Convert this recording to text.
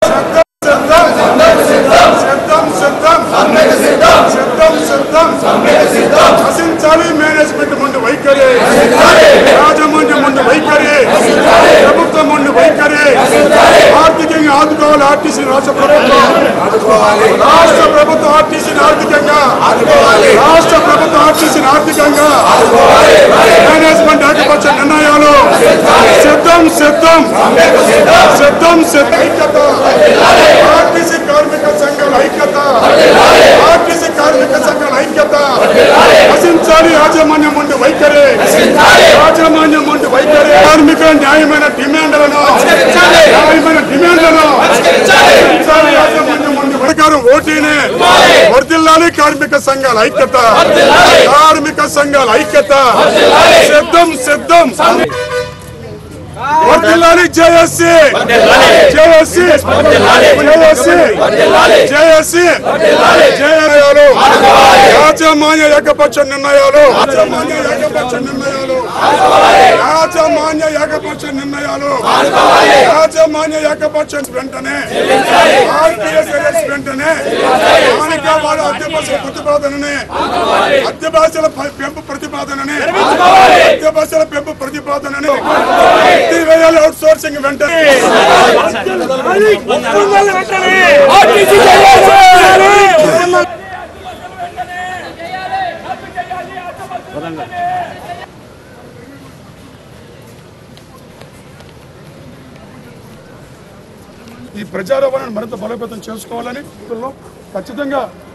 నశించాలి మేనేజ్మెంట్ ముందు వైఖరి రాజమండ్రి ముందు వైఖరి ప్రభుత్వం ముందు వైఖరి ఆర్థికంగా ఆదుకోవాలి ఆర్టీసీ రాష్ట్ర ప్రభుత్వం రాష్ట్ర ప్రభుత్వం ఆర్టీసీని ఆర్థికంగా రాష్ట్ర ప్రభుత్వం ఆర్టీసీని ఆర్థికంగా మేనేజ్మెంట్ ఏకపక్ష నిర్ణయాలు సిద్ధం సిద్ధం సిద్ధం సిద్ధం ఐక్యత ఆర్టీసీ కార్మిక సంఘాల ఐక్యత ఆర్టీసీ కార్మిక సంఘాల ఐక్యత నశించాలి యాజమాన్యం ముందు వైఖరి యాజమాన్యం ముందు వైఖరి కార్మికుల న్యాయమైన డిమాండ్లను న్యాయమైన డిమాండ్లను నశించాలి యాజమాన్యం ముందు ప్రకారం ఓటీనే వర్దిల్లాలి కార్మిక సంఘాల ఐక్యత కార్మిక సంఘాల ఐక్యత సిద్ధం సిద్ధం వర్దిల్లాలి జేఎస్సీ జేఎస్సీ జేఎస్సీ జేఎస్సీ జేఎస్సీలు యాజమాన్య ఏకపక్ష నిర్ణయాలు యాజమాన్య ఏకపక్ష నిర్ణయాలు యాజమాన్య ఏకపక్ష నిర్ణయాలు యాజమాన్య ఏకపక్ష వెంటనే ఆర్టీఎస్ వెంటనే స్థానిక వాళ్ళ అద్దె బస్సుల ప్రతిపాదనని అద్దె భాషల పెంపు ప్రతిపాదనని అద్దె భాషల పెంపు ప్రతిపాదనని వేయాలి అవుట్ సోర్సింగ్ వెంటనే ఈ ప్రజారవాణాన్ని మరింత బలోపేతం చేసుకోవాలని ఖచ్చితంగా